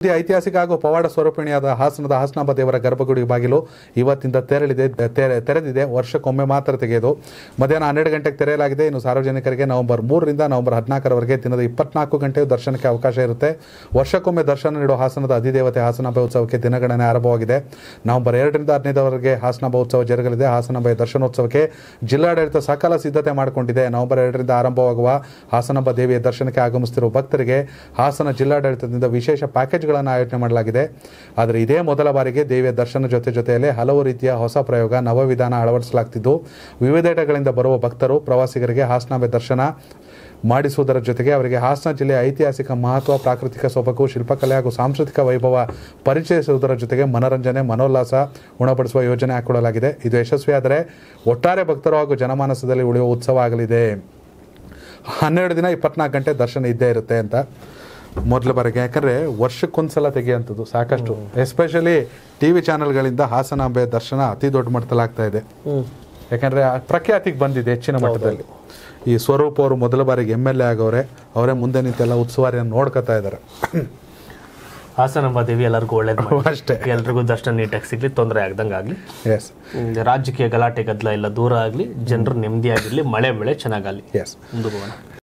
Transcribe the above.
ಶ್ರೀ ಐತಿಹಾಸಿಕ ಹಾಗೂ ಪವಾಡ ಸ್ವರೂಪಿಣಿಯಾದ ಹಾಸನದ ಹಾಸನಾಂಬ ದೇವರ ಗರ್ಭಗುಡಿ ಬಾಗಿಲು ಇವತ್ತಿಂದ ತೆರಳಿದೆ ತೆರೆ- ತೆರೆದಿದೆ ವರ್ಷಕ್ಕೊಮ್ಮೆ ಮಾತ್ರ ತೆಗೆಯೋದು ಮಧ್ಯಾಹ್ನ ಹನ್ನೆರಡು ಗಂಟೆಗೆ ತೆರೆಯಲಾಗಿದೆ ಇನ್ನು ಸಾರ್ವಜನಿಕರಿಗೆ ನವೆಂಬರ್ ಮೂರರಿಂದ ನವೆಂಬರ್ ಹದಿನಾಲ್ಕರವರೆಗೆ ದಿನದ ಇಪ್ಪತ್ನಾಲ್ಕು ಗಂಟೆಯು ದರ್ಶನಕ್ಕೆ ಅವಕಾಶ ಇರುತ್ತೆ ವರ್ಷಕ್ಕೊಮ್ಮೆ ದರ್ಶನ ನೀಡುವ ಹಾಸನದ ಅಧಿದೇವತೆ ಹಾಸನಾಂಬ ಉತ್ಸವಕ್ಕೆ ದಿನಗಣನೆ ಆರಂಭವಾಗಿದೆ ನವೆಂಬರ್ ಎರಡರಿಂದ ಹದಿನೈದರವರೆಗೆ ಹಾಸನಾಂಬ ಉತ್ಸವ ಜರುಗಲಿದೆ ಹಾಸನಾಂಬೆಯ ದರ್ಶನೋತ್ಸವಕ್ಕೆ ಜಿಲ್ಲಾಡಳಿತ ಸಕಲ ಸಿದ್ಧತೆ ಮಾಡಿಕೊಂಡಿದೆ ನವೆಂಬರ್ ಎರಡರಿಂದ ಆರಂಭವಾಗುವ ಹಾಸನಾಂಬ ದೇವಿಯ ದರ್ಶನಕ್ಕೆ ಆಗಮಿಸುತ್ತಿರುವ ಭಕ್ತರಿಗೆ ಹಾಸನ ಜಿಲ್ಲಾಡಳಿತದಿಂದ ವಿಶೇಷ ಪ್ಯಾಕೇಜ್ಗಳನ್ನು ಆಯೋಜನೆ ಮಾಡಲಾಗಿದೆ ಆದರೆ ಇದೇ ಮೊದಲ ಬಾರಿಗೆ ದೇವಿಯ ದರ್ಶನ ಜೊತೆ ಜೊತೆಯಲ್ಲೇ ಹಲವು ರೀತಿಯ ಹೊಸ ಪ್ರಯೋಗ ನವವಿಧಾನ ಅಳವಡಿಸಲಾಗ್ತಿದ್ದು ವಿವಿಧೆಡೆಗಳಿಂದ ಬರುವ ಭಕ್ತರು ಪ್ರವಾಸಿಗರಿಗೆ ಹಾಸನಾಂಬೆ ದರ್ಶನ ಮಾಡಿಸುವುದರ ಜೊತೆಗೆ ಅವರಿಗೆ ಹಾಸನ ಜಿಲ್ಲೆಯ ಐತಿಹಾಸಿಕ ಮಹತ್ವ ಪ್ರಾಕೃತಿಕ ಸೊಬಗು ಶಿಲ್ಪಕಲೆ ಹಾಗೂ ಸಾಂಸ್ಕೃತಿಕ ವೈಭವ ಪರಿಚಯಿಸುವುದರ ಜೊತೆಗೆ ಮನೋರಂಜನೆ ಮನೋಲ್ಲಾಸ ಉಣಪಡಿಸುವ ಯೋಜನೆ ಹಾಕಿಕೊಳ್ಳಲಾಗಿದೆ ಇದು ಯಶಸ್ವಿಯಾದರೆ ಒಟ್ಟಾರೆ ಭಕ್ತರು ಹಾಗೂ ಜನಮಾನಸದಲ್ಲಿ ಉಳಿಯುವ ಉತ್ಸವ ಆಗಲಿದೆ ಹನ್ನೆರಡು ದಿನ ಇಪ್ಪತ್ನಾಲ್ಕು ಗಂಟೆ ದರ್ಶನ ಇದ್ದೇ ಇರುತ್ತೆ ಅಂತ ಮೊದಲ ಬಾರಿಗೆ ಯಾಕಂದರೆ ವರ್ಷಕ್ಕೊಂದ್ಸಲ ತೆಗೆಯುವಂಥದ್ದು ಸಾಕಷ್ಟು ಎಸ್ಪೆಷಲಿ ಟಿ ವಿ ಚಾನೆಲ್ಗಳಿಂದ ಹಾಸನಾಂಬೆ ದರ್ಶನ ಅತಿ ದೊಡ್ಡ ಮಟ್ಟದಲ್ಲಿ ಆಗ್ತಾ ಇದೆ ಯಾಕಂದರೆ ಪ್ರಖ್ಯಾತಿಗೆ ಬಂದಿದೆ ಹೆಚ್ಚಿನ ಮಟ್ಟದಲ್ಲಿ ಈ ಸ್ವರೂಪ್ ಅವರು ಮೊದಲ ಬಾರಿಗೆ ಎಮ್ ಎಲ್ ಎ ಆಗವ್ರೆ ಅವರೇ ಮುಂದೆ ನಿಂತೆಲ್ಲ ಉತ್ಸವಾರಿಯನ್ನು ನೋಡ್ಕೊತಾ ಇದ್ದಾರೆ ಹಾಸನಾಂಬ ದೇವಿ ಎಲ್ಲರಿಗೂ ಒಳ್ಳೇದು ಅಷ್ಟೇ ಎಲ್ರಿಗೂ ದರ್ಶನ ನೀಟಾಗಿ ಸಿಗ್ಲಿ ತೊಂದರೆ ಆಗ್ದಂಗೆ ಆಗಲಿ ಎಸ್ ರಾಜಕೀಯ ಗಲಾಟೆ ಗದ್ದಲ ಎಲ್ಲ ದೂರ ಆಗಲಿ ಜನರು ನೆಮ್ಮದಿಯಾಗಿರ್ಲಿ ಮಳೆ ಬೆಳೆ ಚೆನ್ನಾಗಲಿ ಎಸ್ ಮುಂದೆ ಹೋಗೋಣ